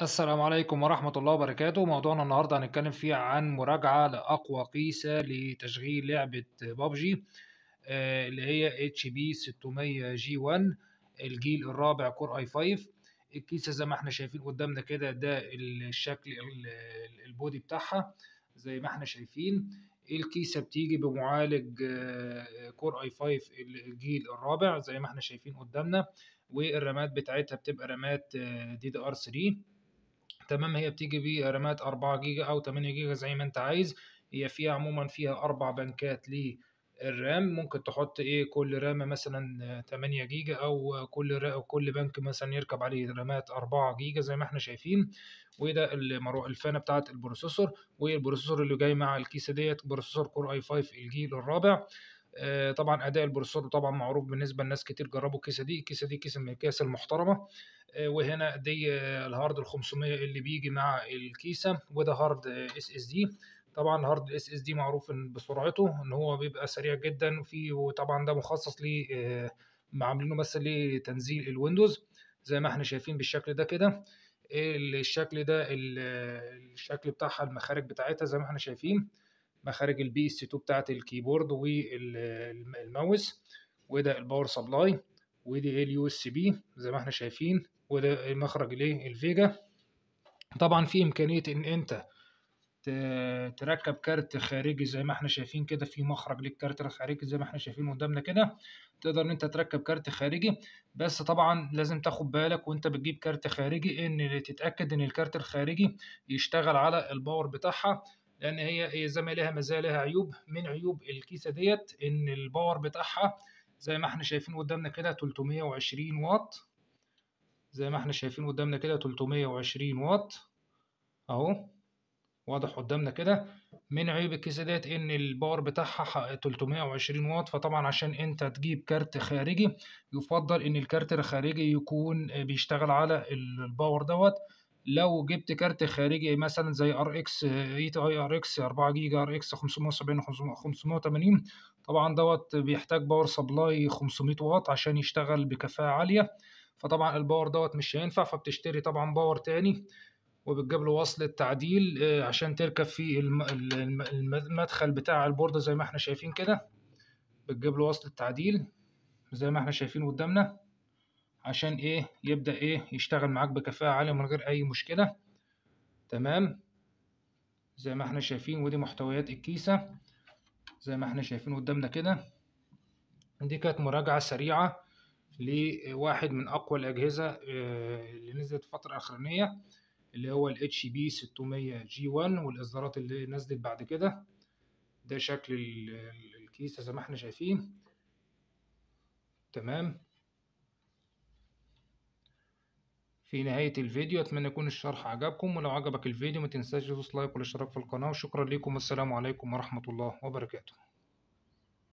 السلام عليكم ورحمة الله وبركاته موضوعنا النهاردة هنتكلم فيه عن مراجعة لأقوى قيسة لتشغيل لعبة بابجي آه، اللي هي اتش بي 600 جي 1 الجيل الرابع كور اي 5 الكيسة زي ما احنا شايفين قدامنا كده ده الشكل ال- ال- البودي بتاعها زي ما احنا شايفين الكيسة بتيجي بمعالج آه، كور اي 5 الجيل الرابع زي ما احنا شايفين قدامنا والرامات بتاعتها بتبقى رامات دي دي ار 3 تمام هي بتيجي برامات 4 جيجا او 8 جيجا زي ما انت عايز هي فيها عموما فيها اربع بنكات للرام ممكن تحط ايه كل رامة مثلا 8 جيجا او كل را أو كل بنك مثلا يركب عليه رامات 4 جيجا زي ما احنا شايفين وده المرو... الفانة بتاعت البروسيسور والبروسيسور اللي جاي مع الكيسة ديت بروسيسور كور اي 5 الجيل الرابع آه، طبعا اداء البروسيسور طبعا معروف بالنسبه لناس كتير جربوا الكيسه دي الكيسه دي كيسه من الكيس المحترمه آه، وهنا دي آه، الهارد ال 500 اللي بيجي مع الكيسه وده هارد اس اس دي طبعا هارد الاس اس دي معروف إن بسرعته ان هو بيبقى سريع جدا وفي وطبعا ده مخصص ل عاملينه بس لتنزيل الويندوز زي ما احنا شايفين بالشكل ده كده الشكل ده ال- الشكل بتاعها المخارج بتاعتها زي ما احنا شايفين مخارج البي اس 2 بتاعت الكيبورد والماوس وده الباور سبلاي ودي اليو اس بي زي ما احنا شايفين وده مخرج الايه الفيجا طبعا في امكانيه ان انت ت- تركب كارت خارجي زي ما احنا شايفين كده في مخرج للكارت الخارجي زي ما احنا شايفين قدامنا كده تقدر ان انت تركب كارت خارجي بس طبعا لازم تاخد بالك وانت بتجيب كارت خارجي ان تتاكد ان الكارت الخارجي يشتغل على الباور بتاعها لان هي هي زي ما لها مزايا لها عيوب من عيوب الكيسه ديت ان الباور بتاعها زي ما احنا شايفين قدامنا كده 320 واط زي ما احنا شايفين قدامنا كده 320 واط اهو واضح قدامنا كده من عيوب الكيسة ديت ان الباور بتاعها ح- 320 واط فطبعا عشان انت تجيب كارت خارجي يفضل ان الكارت الخارجي يكون بيشتغل على الباور دوت لو جبت كارت خارجي مثلا زي ار اكس اي تي اي ار اكس 4 جيجا ار اكس 570 580 طبعا دوت بيحتاج باور سبلاي 500 واط عشان يشتغل بكفاءة عالية فطبعا الباور دوت مش هينفع فبتشتري طبعا باور تاني وبتجيب له وصلة تعديل آه، عشان تركب فيه الم- الم- الم- المدخل بتاع البوردة زي ما احنا شايفين كده بتجيب له وصلة تعديل زي ما احنا شايفين قدامنا عشان ايه يبدأ ايه يشتغل معاك بكفاءة عالية من غير اي مشكلة تمام زي ما احنا شايفين ودي محتويات الكيسة زي ما احنا شايفين قدامنا كده دي كانت مراجعة سريعة لواحد من أقوى الأجهزة آه، اللي نزلت الفترة الأخرانية اللي هو ال HP 600 G1 والإصدارات اللي نزلت بعد كده ده شكل ال- ال- الكيسة زي ما احنا شايفين تمام في نهاية الفيديو أتمنى يكون الشرح عجبكم ولو عجبك الفيديو ما تنساش تدوس لايك والاشتراك في القناة وشكرا لكم والسلام عليكم ورحمة الله وبركاته